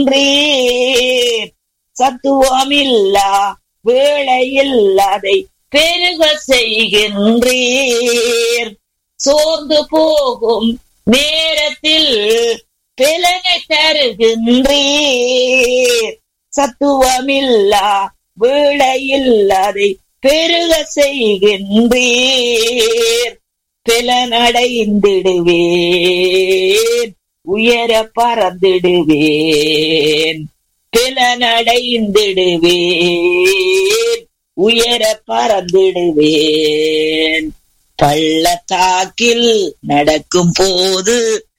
செய்கின்றீர் சத்துவமில்லா வேளையில் அதை பெருக செய்கின்றீர் சோர்ந்து போகும் நேரத்தில் பிளனை தருகின்றீர் சத்துவமில்லா வேளையில் அதை பெருக செய்கின்றீர் பிளனடைந்திடுவேன் உயர பறந்திடுவேன் பிளனடைந்திடுவேன் உயர பறந்திடுவேன் பள்ளத்தாக்கில் நடக்கும் போது